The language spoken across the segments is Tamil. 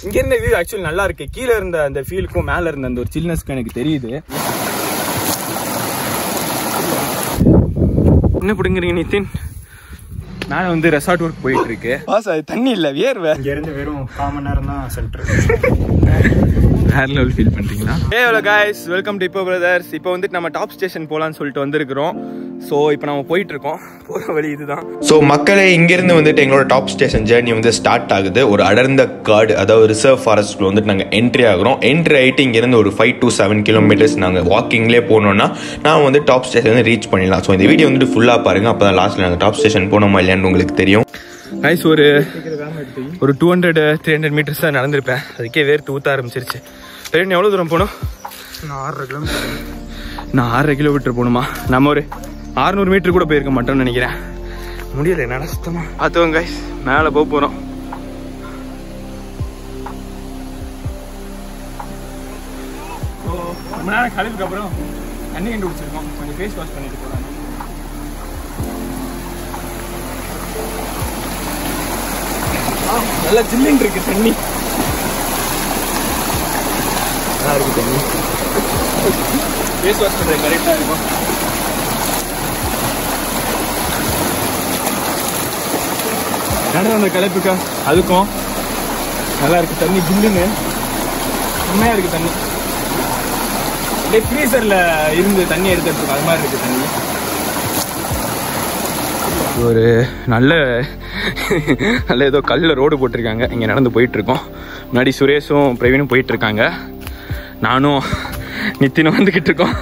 இங்க இருந்த வியூ ஆக்சுவலி நல்லா இருக்கு கீழே இருந்த அந்த ஃபீலுக்கும் மேல இருந்த அந்த ஒரு சில்னஸ்க்கும் எனக்கு தெரியுது என்ன பிடுங்குறீங்க நிதின் மேல வந்து ரெசார்ட் ஒர்க் போயிட்டு இருக்கு பாஸ் அது தண்ணி இல்ல வியர்வை இங்க இருந்து வெறும் கால் மணி நேரம் தான் சென்டர் வேற லெவல் ஃபீல் பண்றீங்களா ஏ ஹலோ காய்ஸ் வெல்கம் டு இப்போ பிரதர்ஸ் இப்போ வந்துட்டு நம்ம டாப் ஸ்டேஷன் போலாம்னு சொல்லிட்டு வந்திருக்கிறோம் ஸோ இப்போ நம்ம போயிட்டு இருக்கோம் போற வழி இதுதான் ஸோ மக்களே இங்கேருந்து வந்துட்டு எங்களோட டாப் ஸ்டேஷன் ஜேர்னி வந்து ஸ்டார்ட் ஆகுது ஒரு அடர்ந்த காடு அதாவது ரிசர்வ் ஃபாரஸ்ட்ல வந்துட்டு நாங்கள் என்ட்ரி ஆகுறோம் என்ட்ரி ஆகிட்டு இங்கேருந்து ஒரு ஃபைவ் டு செவன் கிலோமீட்டர்ஸ் நாங்கள் வாக்கிங்லேயே போனோம்னா நான் வந்து டாப் ஸ்டேஷன் வந்து ரீச் பண்ணிடலாம் ஸோ இந்த வீடியோ வந்துட்டு ஃபுல்லாக பாருங்க அப்போ தான் லாஸ்ட்டில் நாங்கள் டாப் ஸ்டேஷன் போனோமா இல்லையான்னு உங்களுக்கு தெரியும் கைஸ் ஒரு ஒரு two hundred three hundred metres தான் நடந்திருப்பேன் அதுக்கே வேர்த்து ஊத்த ஆரம்பிச்சிருச்சு சரி எவ்வளோ தூரம் போகணும் நான் ஆறரை கிலோமீட்டர் நான் ஆறரை கிலோமீட்டர் போகணுமா நம்ம ஒரு அறுநூறு மீட்டர் கூட போயிருக்க மாட்டோம்னு நினைக்கிறேன் முடியல என்னால சுத்தமா பார்த்துவோங்க கைஸ் மேலே போக போகிறோம் ரொம்ப நேரம் கழிவுக்கு அப்புறம் தண்ணி கண்டு பிடிச்சிருக்கோம் கொஞ்சம் ஃபேஸ் வாஷ் பண்ணிட்டு போகிறாங்க நல்லா ஜில்லுன்னு இருக்கு தண்ணி நல்லா இருக்கு தண்ணி ஃபேஸ் வாஷ் பண்ணுறது கரெக்டாக இருக்கும் நடந்த அந்த கலைப்புக்கா அதுக்கும் நல்லா இருக்கு தண்ணி ஜில்லுன்னு செம்மையா இருக்கு தண்ணி அப்படியே ஃப்ரீசர்ல இருந்து தண்ணி எடுத்துட்டு இருக்கும் அது மாதிரி இருக்கு தண்ணி ஒரு நல்ல நல்ல ஏதோ கல்லில் ரோடு போட்டிருக்காங்க இங்கே நடந்து போயிட்டு இருக்கோம் முன்னாடி சுரேஷும் பிரவீனும் போயிட்டு இருக்காங்க நானும் நித்தினும் வந்துக்கிட்டு இருக்கோம்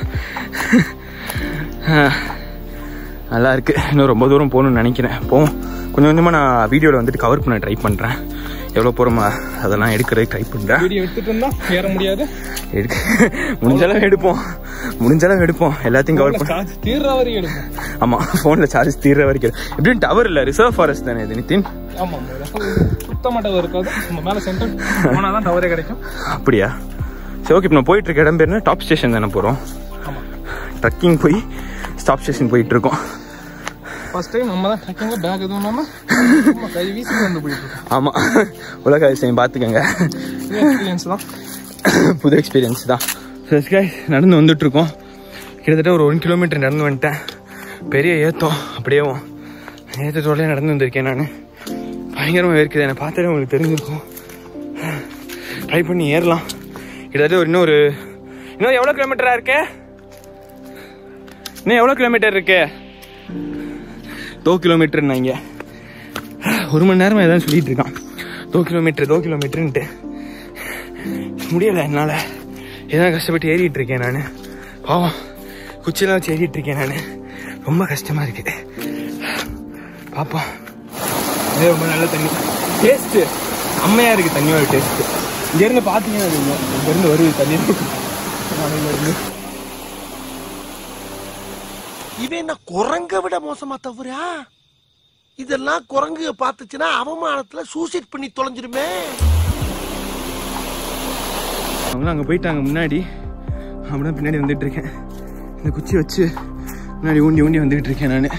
நல்லா இருக்கு இன்னும் ரொம்ப தூரம் போகணும்னு நினைக்கிறேன் போவோம் கொஞ்சம் கொஞ்சமாக நான் வீடியோவில் வந்துட்டு கவர் பண்ண ட்ரை பண்ணுறேன் எவ்வளோ போகிறோமா அதெல்லாம் எடுக்கிறதுக்கு ட்ரை பண்ணுறேன் வீடியோ எடுத்துட்டு இருந்தா ஏற முடியாது எடுக்க முடிஞ்சளவு எடுப்போம் முடிஞ்சளவு எடுப்போம் எல்லாத்தையும் கவர் பண்ண சார்ஜ் தீர்ற வரையும் எடுக்கும் ஆமா போன்ல சார்ஜ் தீர்ற வரைக்கும் எப்படியும் டவர் இல்ல ரிசர்வ் ஃபாரஸ்ட் தானே இது நிதின் ஆமா சுத்தமா டவர் இருக்காது நம்ம மேல சென்டர் போனாதான் டவரே கிடைக்கும் அப்படியா சரி ஓகே இப்போ நான் போயிட்டு இருக்க இடம் பேர் என்ன டாப் ஸ்டேஷன் தானே போறோம் ஆமா ட்ரக்கிங் போய் ஸ்டாப் ஸ்டேஷன் போயிட்டு இருக்கோம் ஃபர்ஸ்ட் டைம் நம்ம தான் ட்ரக்கிங்க பேக் எதுவும் இல்லாம சும்மா கை வீசி வந்து போயிட்டு இருக்கோம் ஆமா உலக அதிசயம் பார்த்துக்கங்க எக்ஸ்பீரியன்ஸ் தான் புது எக்ஸ்பீரியன்ஸ் தான் சரி guys, நடந்து வந்துட்டு இருக்கோம் கிட்டத்தட்ட ஒரு ஒன் கிலோமீட்டர் நடந்து வந்துட்டேன் பெரிய ஏத்தம் அப்படியேவும் ஏத்தத்தோடய நடந்து வந்திருக்கேன் நான் பயங்கரமாக இருக்குது என்னை பார்த்தாலே உங்களுக்கு தெரிஞ்சிருக்கும் ட்ரை பண்ணி ஏறலாம் கிட்டத்தட்ட ஒரு இன்னும் ஒரு இன்னும் எவ்வளோ கிலோமீட்டரா இருக்கு இன்னும் எவ்வளோ கிலோமீட்டர் இருக்கு தோ கிலோமீட்டர்னாங்க ஒரு மணி நேரமா ஏதாவது சொல்லிட்டு இருக்கான் தோ கிலோமீட்டர் தோ கிலோமீட்டர்ன்ட்டு முடியல என்னால் ஏதாவது கஷ்டப்பட்டு ஏறிட்டு இருக்கேன் நான் பாவம் குச்சியெல்லாம் வச்சு ஏறிட்டு இருக்கேன் நான் ரொம்ப கஷ்டமா இருக்கு பாப்போம் இதே ரொம்ப நல்ல தண்ணி டேஸ்ட்டு செம்மையா இருக்கு தண்ணியோட டேஸ்ட்டு இங்கேருந்து பார்த்தீங்கன்னா தெரியும். இங்கேருந்து வருது தண்ணி இருந்து இவன் என்ன குரங்க விட மோசமா தவறா இதெல்லாம் குரங்கு பார்த்துச்சுன்னா அவமானத்துல சூசைட் பண்ணி தொலைஞ்சிருமே அவங்களும் அங்கே போயிட்டாங்க முன்னாடி அப்படிதான் பின்னாடி வந்துட்டு இருக்கேன் இந்த குச்சி வச்சு முன்னாடி ஊண்டி ஊண்டி வந்துகிட்டு இருக்கேன் நான்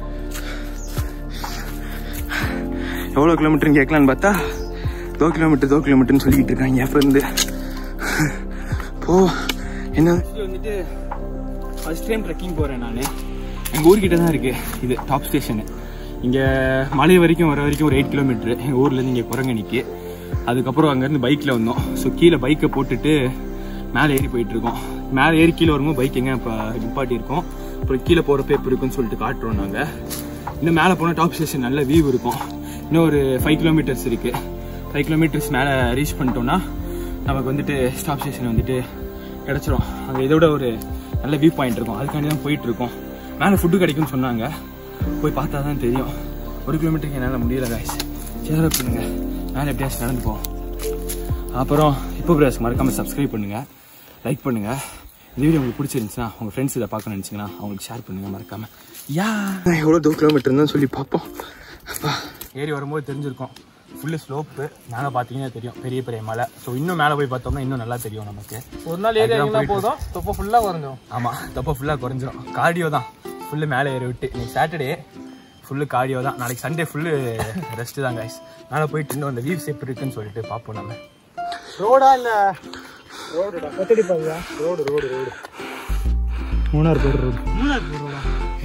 எவ்வளோ கிலோமீட்டர்னு கேட்கலான்னு பார்த்தா தோ கிலோமீட்டர் தோ கிலோமீட்டர்னு சொல்லிக்கிட்டு இருக்காங்க அப்போ இருந்து போ என்ன வந்துட்டு ஃபர்ஸ்ட் டைம் ட்ரெக்கிங் போகிறேன் நான் எங்கள் ஊர்கிட்ட தான் இருக்கு இது டாப் ஸ்டேஷனு இங்கே மலை வரைக்கும் வர வரைக்கும் ஒரு எயிட் கிலோமீட்ரு எங்கள் ஊர்லேருந்து இங்கே குரங்கணிக்கு அதுக்கப்புறம் அங்கேருந்து பைக்கில் வந்தோம் ஸோ கீழே பைக்கை போட்டுட்டு மேலே ஏறி போயிட்டு இருக்கோம் மேலே ஏறி கீழே வரும்போது பைக் எங்கே இப்போ நிப்பாட்டி இருக்கோம் அப்புறம் கீழே போகிறப்ப எப்படி இருக்குன்னு சொல்லிட்டு காட்டுறோம் நாங்கள் இன்னும் மேலே போனால் டாப் ஸ்டேஷன் நல்ல வியூ இருக்கும் இன்னும் ஒரு ஃபைவ் கிலோமீட்டர்ஸ் இருக்குது ஃபைவ் கிலோமீட்டர்ஸ் மேலே ரீச் பண்ணிட்டோம்னா நமக்கு வந்துட்டு ஸ்டாப் ஸ்டேஷன் வந்துட்டு கிடச்சிரும் அங்கே இதோட ஒரு நல்ல வியூ பாயிண்ட் இருக்கும் அதுக்காண்டி தான் போயிட்டு இருக்கோம் மேலே ஃபுட்டு கிடைக்கும்னு சொன்னாங்க போய் பார்த்தா தான் தெரியும் ஒரு கிலோமீட்டருக்கு என்னால் முடியல காய்ஸ் சேர பண்ணுங்க மேலே எப்படியாச்சும் நடந்து போவோம் அப்புறம் இப்போ பிரஸ் மறக்காமல் சப்ஸ்கிரைப் பண்ணுங்கள் லைக் பண்ணுங்கள் இந்த வீடியோ உங்களுக்கு பிடிச்சிருந்துச்சுன்னா உங்கள் ஃப்ரெண்ட்ஸ் இதை பார்க்கணும்னு நினச்சிங்கன்னா அவங்களுக்கு ஷேர் பண்ணுங்கள் மறக்காமல் யா எவ்வளோ தூரம் கிலோமீட்டர் தான் சொல்லி பார்ப்போம் அப்பா ஏறி வரும்போது தெரிஞ்சிருக்கும் ஃபுல்லு ஸ்லோப்பு மேலே பார்த்தீங்கன்னா தெரியும் பெரிய பெரிய மலை ஸோ இன்னும் மேலே போய் பார்த்தோம்னா இன்னும் நல்லா தெரியும் நமக்கு ஒரு நாள் ஏரியா அதுதான் போயிட்டு போதும் தொப்பை ஃபுல்லா குறைஞ்சிரும் ஆமாம் தப்பா ஃபுல்லாக குறைஞ்சிரும் கார்டியோ தான் ஃபுல்லு மேலே ஏறி விட்டு இன்னைக்கு சாட்டர்டே ஃபுல்லு கார்டியோ தான் நாளைக்கு சண்டே ஃபுல்லு ரெஸ்ட்டு தான் கைஸ் மேலே போயிட்டு இன்னும் அந்த வியூஸ் எப்படி இருக்குன்னு சொல்லிட்டு பார்ப்போம் நம்ம ரோடா இல்ல ஒத்தடி பாருங்க ரோடு ரோடு ரோடு மூணார் பேர் ரோடு மூணார் பேர் ரோடா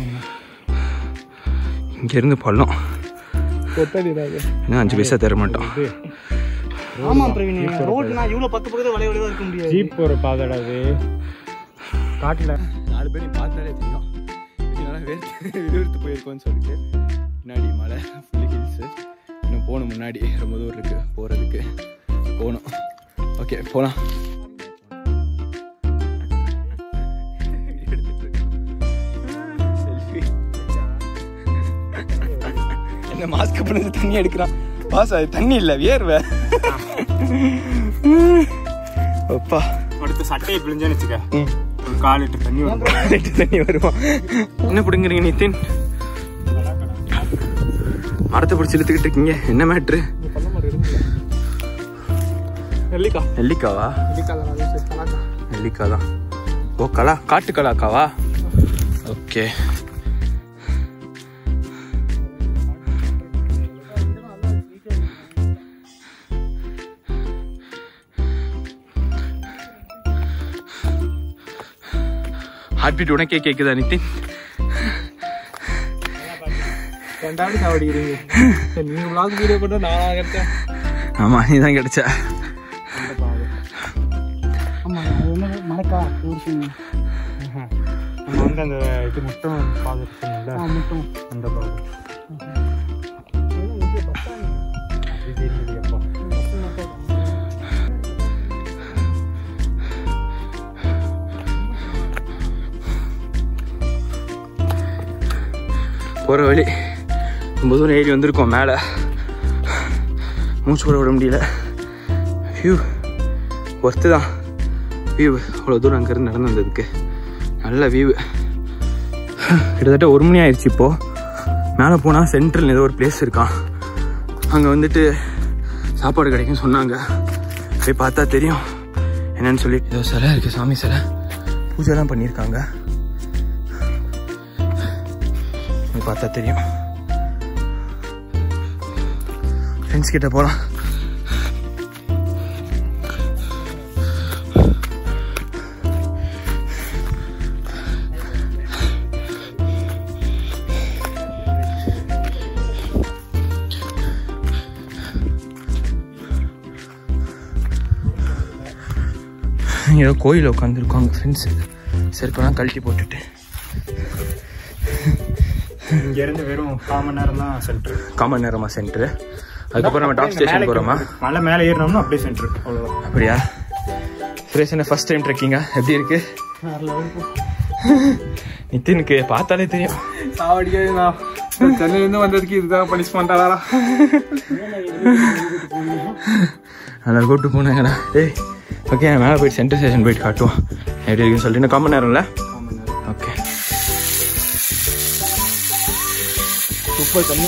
இங்கேருந்து பள்ளம் ஒத்தடி தான் இது. இன்னும் அஞ்சு பைசா தர மாட்டோம் ஆமா பிரவீன் ரோட்னா இவ்வளவு பக்க பக்கத்துல வளைய வளைவா இருக்க முடியாது ஜீப் போற பாதடா அது காட்டுல நாலு பேர் பார்த்தாலே தெரியும் இதனால வேர்த்து விறுவிறுத்து போயிருக்கோம்னு சொல்லிட்டு பின்னாடி மலை ஃபுல்லி ஹில்ஸு இன்னும் போகணும் முன்னாடி ரொம்ப தூரம் இருக்குது போகிறதுக்கு போகணும் ஓகே போகலாம் என்ன மாஸ்க் பண்ணது தண்ணி எடுக்கிறான் பாஸ் அது தண்ணி இல்லை வியர்வை அப்பா அடுத்து சட்டையை பிழிஞ்சேன்னு வச்சுக்க ஒரு கால் லிட்டர் தண்ணி வரும் ரெண்டு தண்ணி வருவான் என்ன பிடுங்குறீங்க நிதின் மரத்தை பிடிச்சி இழுத்துக்கிட்டு இருக்கீங்க என்ன மேட்ரு நெல்லிக்காய் நெல்லிக்காவா நெல்லிக்காய் நெல்லிக்காய் தான் ஓ கலா காட்டு கலாக்காவா ஓகே ஹார்ட் பீட் உனக்கே கேக்குதா நிதின் ரெண்டாவது சாவடிக்கிறீங்க நீங்க vlog வீடியோ போட்டா நான் ஆகிறேன் ஆமா நீ தான் கிடைச்ச ஆமா அது என்ன மரக்கா ஊர் நம்ம வந்து அந்த இது முட்டம் பாதுகாப்பு மட்டும் அந்த பாது அது தெரியலையப்பா போகிற வழி ரொம்ப தூரம் ஏறி வந்திருக்கோம் மேலே மூச்சு கூட விட முடியல வியூ ஒர்த்து தான் வியூ அவ்வளோ தூரம் அங்கேருந்து நடந்து வந்ததுக்கு நல்ல வியூ கிட்டத்தட்ட ஒரு மணி ஆயிடுச்சு இப்போது மேலே போனால் சென்ட்ரல் ஏதோ ஒரு பிளேஸ் இருக்கான் அங்கே வந்துட்டு சாப்பாடு கிடைக்கும் சொன்னாங்க போய் பார்த்தா தெரியும் என்னன்னு சொல்லி ஏதோ சிலை இருக்குது சாமி சிலை பூஜைலாம் பண்ணியிருக்காங்க போய் பார்த்தா தெரியும் ஃப்ரெண்ட்ஸ் கிட்ட போகலாம் ஏதோ கோயில் உட்காந்துருக்காங்க ஃப்ரெண்ட்ஸு செருப்பெல்லாம் கழட்டி போட்டுட்டு இங்க இருந்து வெறும் கால் மணி நேரம் தான் சென்டர் காமன் நேரமா சென்டர் அதுக்கப்புறம் நம்ம டாப் ஸ்டேஷன் போகிறோமா மலை மேலே ஏறினோம்னா அப்படியே சென்டர் அவ்வளோதான் அப்படியா சுரேஷ் என்ன ஃபர்ஸ்ட் டைம் ட்ரெக்கிங்கா எப்படி இருக்கு நிதினுக்கு பார்த்தாலே தெரியும் சாவடிக்காது நான் சென்னையிலேருந்து வந்ததுக்கு இதுதான் பனிஷ்மெண்டாடா நல்லா கூப்பிட்டு போனாங்கண்ணா டேய் ஓகே மேலே போயிட்டு சென்டர் ஸ்டேஷன் போயிட்டு காட்டுவோம் எப்படி இருக்குன்னு சொல்லிட்டு இன்னும் காமன் நேரம்ல ஓகே சூப்பர் தண்ணி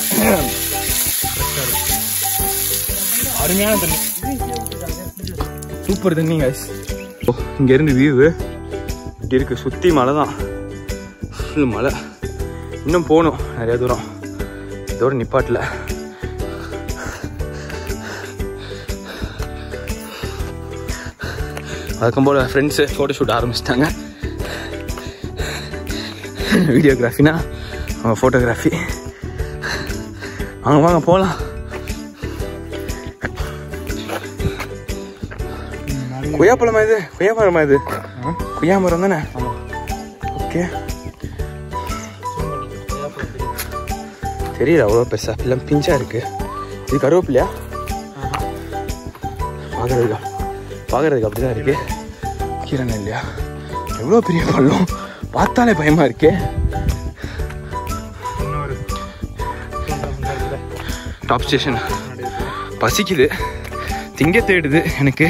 அருமையான தண்ணி சூப்பர் தண்ணி guys ஓ இங்கேருந்து வியூ இப்படி இருக்கு சுற்றி மலை தான் ஃபுல் மலை இன்னும் போகணும் நிறைய தூரம் இதோட நிப்பாட்டில் வழக்கம் போல் ஃப்ரெண்ட்ஸு ஃபோட்டோ ஷூட் ஆரம்பிச்சிட்டாங்க வீடியோகிராஃபினா அவங்க ஃபோட்டோகிராஃபி வாங்க வாங்க போகலாம் கொய்யாப்பழமா இது கொய்யா மரமா இது கொய்யா மரம் தானே ஓகே தெரியல அவ்வளோ பெருசா எல்லாம் பிஞ்சா இருக்கு இது கருவேப்பிலையா பார்க்கறதுக்கா பார்க்கறதுக்கு அப்படிதான் இருக்கு கீரை இல்லையா எவ்வளோ பெரிய பள்ளம் பார்த்தாலே பயமா இருக்கே டாப் ஸ்டேஷன் பசிக்குது திங்க தேடுது எனக்கு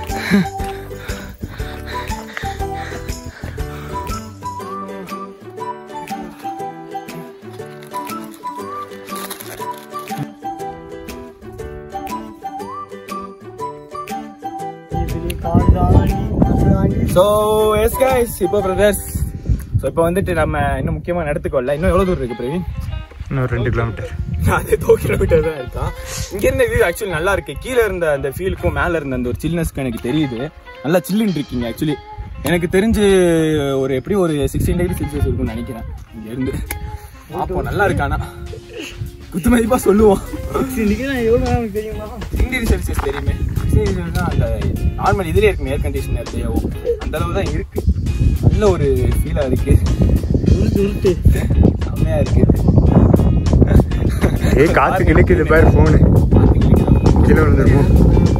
ஸோ எஸ் கைஸ் இப்போ பிரதர்ஸ் ஸோ இப்போ வந்துட்டு நம்ம இன்னும் முக்கியமான இடத்துக்கு வரல இன்னும் எவ்வளோ தூரம் இருக்கு பிரவீன் இன்னும் ரெண்டு கிலோமீட்டர் அதே டூ கிலோமீட்டர் தான் இருக்கான் இங்க இருந்த வியூ ஆக்சுவலி நல்லா இருக்கு கீழே இருந்த அந்த ஃபீலுக்கும் மேல இருந்த அந்த ஒரு சில்னஸ்க்கும் எனக்கு தெரியுது நல்லா சில்லுன்னு இருக்கீங்க ஆக்சுவலி எனக்கு தெரிஞ்சு ஒரு எப்படி ஒரு சிக்ஸ்டீன் டிகிரி செல்சியஸ் இருக்கும்னு நினைக்கிறேன் இங்க இருந்து பார்ப்போம் நல்லா இருக்கானா குத்து மதிப்பா சொல்லுவோம் நிக்கிறேன் எவ்வளவு நேரம் எனக்கு தெரியுமா சிக்ஸ்டீன் டிகிரி செல்சியஸ் தெரியுமே சிக்ஸ்டீன் டிகிரி செல்சியஸ் அந்த நார்மல் இதுலயே இருக்கு ஏர் கண்டிஷனர்லயோ அந்த அளவு தான் இருக்கு நல்ல ஒரு ஃபீலா இருக்கு உருட்டு உருட்டு செம்மையா இருக்கு ஏய் காத்து கிழக்குது பாரு போனு கீழே விழுந்துருமோ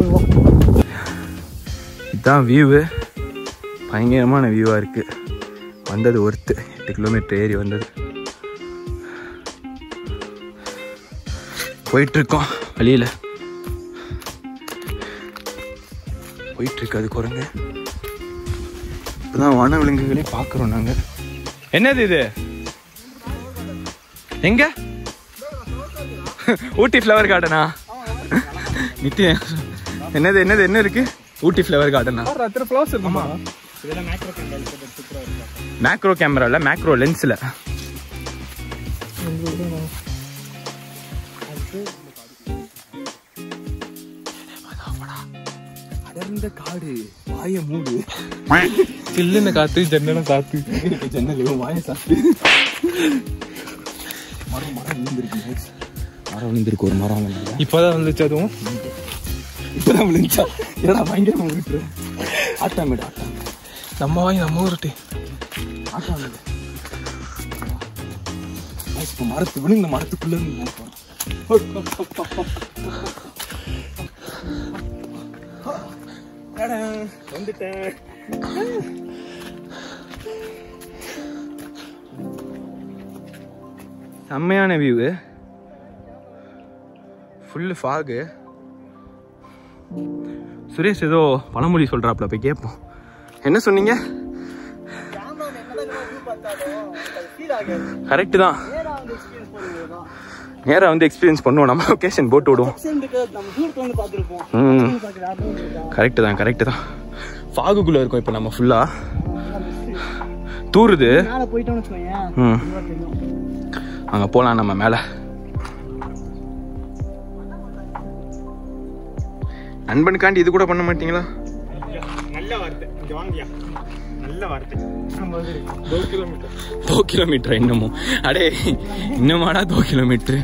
இதுதான் வியூவு பயங்கரமான வியூவாக இருக்கு வந்தது ஒர்த்து எட்டு கிலோமீட்டர் ஏறி வந்தது போயிட்டு இருக்கோம் வழியில் போயிட்டு இருக்கு அது குரங்கு இப்பதான் வன விலங்குகளே பார்க்குறோம் நாங்கள் என்னது இது எங்க ஊட்டி ஃப்ளவர் கார்டனா நித்தியம் என்னது என்னது என்ன இருக்கு ஊட்டி ஃப்ளவர் கார்டனா அத்தனை ஃப்ளவர்ஸ் இருக்குமா இதெல்லாம் மேக்ரோ கேண்டல் சூப்பரா இருக்கும் மேக்ரோ கேமரால மேக்ரோ லென்ஸ்ல அடர்ந்த காடு வாய மூடு சில்லுன்னு காத்து ஜன்னலும் காத்து இருக்கு ஜன்னல் வாய சாத்து மரம் மரம் விழுந்திருக்கு guys. மரம் விழுந்திருக்கு ஒரு மரம் அங்க மேல. இப்பதான் வந்துச்சு அதுவும் இப்பதான் விழுந்துச்சா என்னடா பயங்கரமா விட்டுரு ஆட்டாமேடு ஆட்டாமேடு நம்ம வாங்கி நம்ம ஊருட்டு ஆட்டாமேடு guys, இப்ப மரத்து விழுந்த மரத்துக்குள்ள இருந்து நான் போறேன். வந்துட்டேன் செம்மையான வியூவு ஃபுல்லு ஃபாகு சுரேஷ் ஏதோ பழமொழி சொல்கிறாப்புல போய் கேட்போம் என்ன சொன்னீங்க கேமரா என்னதான் வியூ பார்த்தாலும் அது ஃபீல் ஆகாது கரெக்டு தான் நேரா வந்து எக்ஸ்பீரியன்ஸ் பண்ணுறது தான் நேராக வந்து எக்ஸ்பீரியன்ஸ் பண்ணுவோம் நம்ம லொக்கேஷன் போட்டு விடுவோம் சென்ட்டுக்கு நம்ம தூரத்துல வந்து பார்த்துருப்போம் ம் பார்க்குற யாரும் இருக்கா கரெக்டு தான் கரெக்டு தான் ஃபாகுக்குள்ளே இருக்கோம் இப்போ நம்ம ஃபுல்லாக தூருது மேலே போயிட்டோம்னு வச்சுக்கோங்க ம் தெரியும் அங்கே போகலாம் நம்ம மேலே நண்பனுக்காண்டி இது கூட பண்ண மாட்டீங்களா நல்ல வார்த்தை இங்க வாங்கியா நல்ல வார்த்தை நம்ம வந்து டூ கிலோமீட்டர் தோ கிலோமீட்டர் இன்னமும் அடே இன்னுமாடா தோ கிலோமீட்டர்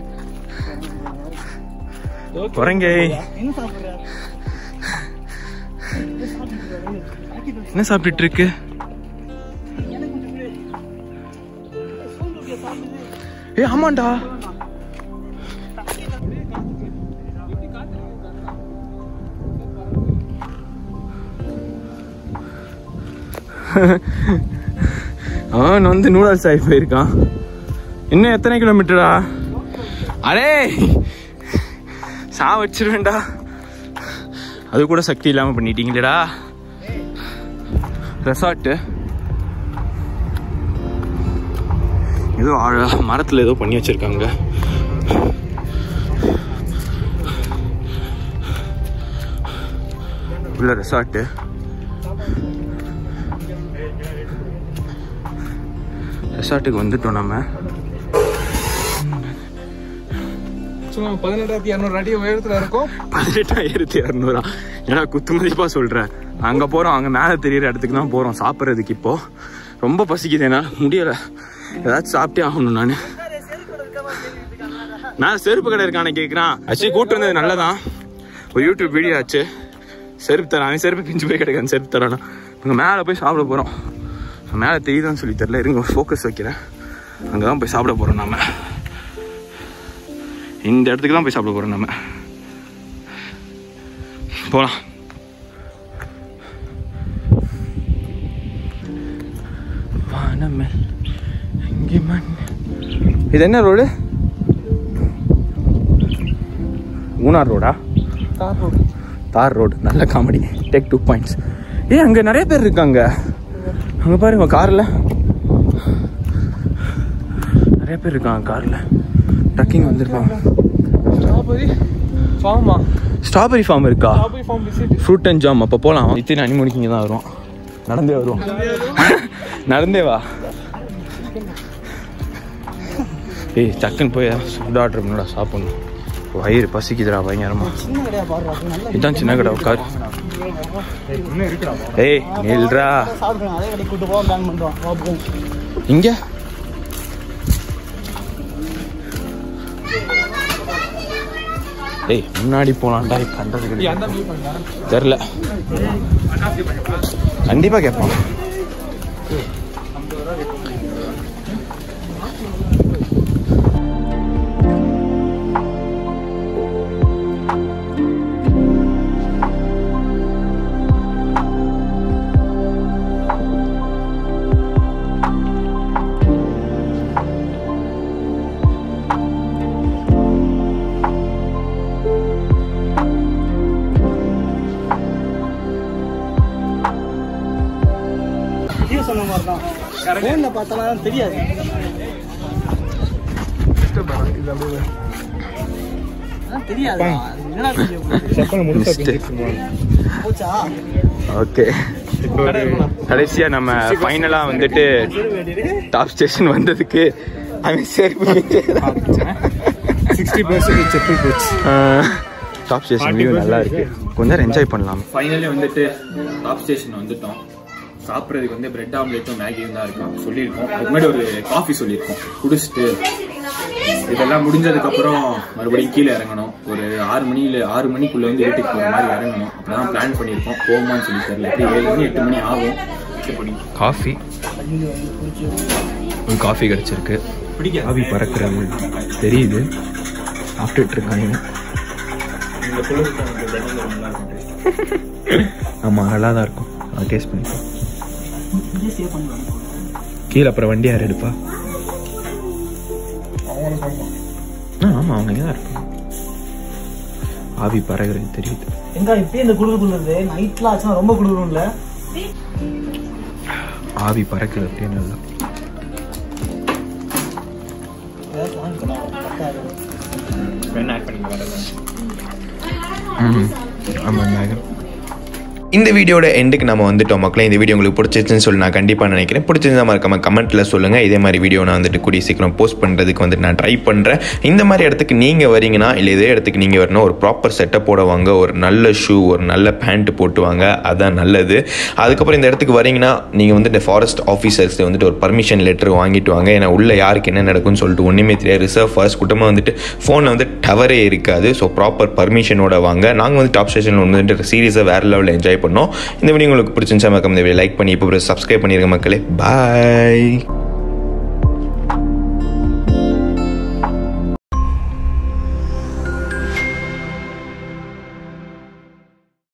குரங்கே என்ன சாப்பிட்ற என்ன சாப்பிட்டுட்டு இருக்கு ஏ ஆமாண்டா அவன் வந்து நூடல்ஸ் ஆகி போயிருக்கான் இன்னும் எத்தனை கிலோமீட்டரா அடே சா வச்சிருவேன்டா அது கூட சக்தி இல்லாம பண்ணிட்டீங்களேடா ரெசார்ட்டு ஏதோ ஆழ மரத்தில் ஏதோ பண்ணி வச்சிருக்காங்க உள்ள ரெசார்ட்டு ரெசார்ட்டுக்கு வந்துட்டோம் நம்ம சும்மா பதினெட்டாயிரத்தி இரநூறு அடி உயரத்துல இருக்கும் பதினெட்டாயிரத்தி இரநூறா ஏன்னா குத்து மதிப்பா சொல்றேன் அங்க போறோம் அங்க மேல தெரியுற இடத்துக்கு தான் போறோம் சாப்பிட்றதுக்கு இப்போ ரொம்ப பசிக்குது என்னால முடியல ஏதாச்சும் சாப்பிட்டே ஆகணும் நான் நான் செருப்பு கடை இருக்கானே கேட்குறான் ஆக்சுவலி கூட்டு வந்தது நல்லதான் ஒரு யூடியூப் வீடியோ ஆச்சு செருப்பு தரான் அவன் செருப்பு பிஞ்சு போய் கிடைக்காது செருப்பு தரானா அங்கே மேலே போய் சாப்பிட போகிறோம் மேலே தெரியுதான்னு சொல்லி தெரில இருங்க ஃபோக்கஸ் வைக்கிறேன் அங்கே தான் போய் சாப்பிட போகிறோம் நம்ம இந்த இடத்துக்கு தான் போய் சாப்பிட போகிறோம் நம்ம போகலாம் வானமல் எங்கே மண் இது என்ன ரோடு மூணார் ரோடா கார் ரோடு தார் ரோடு நல்ல காமெடி டேக் டூ பாயிண்ட்ஸ் ஏ அங்கே நிறைய பேர் இருக்காங்க அங்கே பாருங்க காரில் நிறைய பேர் இருக்காங்க காரில் ட்ரக்கிங் வந்திருக்காங்க ஸ்ட்ராபெரி ஃபார்மா ஸ்ட்ராபெரி ஃபார்ம் இருக்கா strawberry farm visit fruit and jam அப்போ போகலாம் இத்தனை அனிமணிக்கு இங்கே தான் வரும் நடந்தே வருவோம் நடந்தே வா ஏய் டக்குன்னு போய் ஃபுட் ஆர்டர் பண்ணடா சாப்பிடணும் வயிறு பசிக்குதுடா பயங்கரமா சின்ன கடையா பாடுறா நல்ல இதான் சின்ன கடை உட்கார் இன்னும் இருக்குடா ஏய் நில்றா சாப்பிடுங்க அதே கடைக்கு கூட்டு போக பிளான் பண்றோம் வா போவோம் இங்க ஏய் முன்னாடி போலாம்டா இப்ப கண்டது கிடையாது தெரில கண்டிப்பா கேட்பான் விஜய சொன்ன மாதிரி தான் ஃபோன்ல பார்த்தாலும் தெரியாது அதான் தெரியாது அது என்னடா தெரிய போகுது? செப்பல் முடிச்சா Mistake. பிஞ்சிருச்சுமா போச்சா ஓகே இப்போ ஒரு கடைசியா நம்ம ஃபைனலா வந்துட்டு டாப் ஸ்டேஷன் வந்ததுக்கு அவன் செருப்பு சிக்ஸ்டி பர்சன்டேஜ் செப்பல் போச்சு டாப் ஸ்டேஷன் வியூ நல்லா இருக்கு கொஞ்ச நேரம் என்ஜாய் பண்ணலாம் ஃபைனலி வந்துட்டு டாப் ஸ்டேஷன் வந்துட்டோம் சாப்பிட்றதுக்கு வந்து பிரெட் ஆம்லேட்டும் மேகியும் தான் இருக்கும் சொல்லியிருக்கோம் அதுக்கு முன்னாடி ஒரு காஃபி சொல்லியிருக்கோம் குடிச்சிட்டு இதெல்லாம் முடிஞ்சதுக்கு அப்புறம் மறுபடியும் கீழே இறங்கணும் ஒரு ஆறு மணியில ஆறு மணிக்குள்ள வந்து வீட்டுக்கு போகிற மாதிரி இறங்கணும் அப்பதான் பிளான் பண்ணியிருக்கோம் போகுமான்னு சொல்லி தெரியல எப்படி ஏழு மணி எட்டு மணி ஆகும் காஃபி ஒரு காஃபி கிடைச்சிருக்கு ஆவி பறக்கிறது தெரியுது சாப்பிட்டுட்டு இருக்காங்க ஆமா நல்லா தான் இருக்கும் நான் டேஸ்ட் பண்ணிப்போம் கீழே அப்புறம் வண்டி யார் எடுப்பா ஆ ஆமா அவங்க இங்கே தான் இருப்பாங்க ஆவி பறகுறது தெரியுது எங்க இப்பயே இந்த குளிர் குளிருது நைட்ல ஆச்சுன்னா ரொம்ப குளிரும்ல ஆவி பறக்குது அப்படியே நல்லா ம் ஆமாம் மேகம் இந்த வீடியோட எண்டுக்கு நம்ம வந்துட்டோம் மக்களே இந்த வீடியோ உங்களுக்கு பிடிச்சிருச்சுன்னு சொல்லி நான் கண்டிப்பாக நினைக்கிறேன் பிடிச்சிருந்தா மறக்காம கமெண்ட்டில் சொல்லுங்கள் இதே மாதிரி வீடியோ நான் வந்துட்டு கூடிய சீக்கிரம் போஸ்ட் பண்ணுறதுக்கு வந்துட்டு நான் ட்ரை பண்ணுறேன் இந்த மாதிரி இடத்துக்கு நீங்கள் வரீங்கன்னா இல்லை இதே இடத்துக்கு நீங்கள் வரணும் ஒரு ப்ராப்பர் செட்டப்போட வாங்க ஒரு நல்ல ஷூ ஒரு நல்ல பேண்ட் போட்டு வாங்க அதான் நல்லது அதுக்கப்புறம் இந்த இடத்துக்கு வரீங்கன்னா நீங்கள் வந்து இந்த ஃபாரஸ்ட் ஆஃபீஸர்ஸ் வந்துட்டு ஒரு பர்மிஷன் லெட்டர் வாங்கிட்டு வாங்க ஏன்னா உள்ள யாருக்கு என்ன நடக்கும்னு சொல்லிட்டு ஒன்றுமே தெரியாது ரிசர்வ் ஃபாரஸ்ட் கூட்டமாக வந்துட்டு ஃபோனில் வந்து டவரே இருக்காது ஸோ ப்ராப்பர் பர்மிஷனோட வாங்க நாங்கள் வந்து டாப் ஸ்டேஷனில் வந்துட்டு சீரியஸாக வேறு லெவலில் என்ஜாய் பண்ணோம் இந்த வீடியோ உங்களுக்கு பிடிச்சிருந்துச்சா மக்கம் இந்த வீடியோ லைக் பண்ணி இப்போ சப்ஸ்கிரைப் பண்ணிருங்க மக்களே பாய்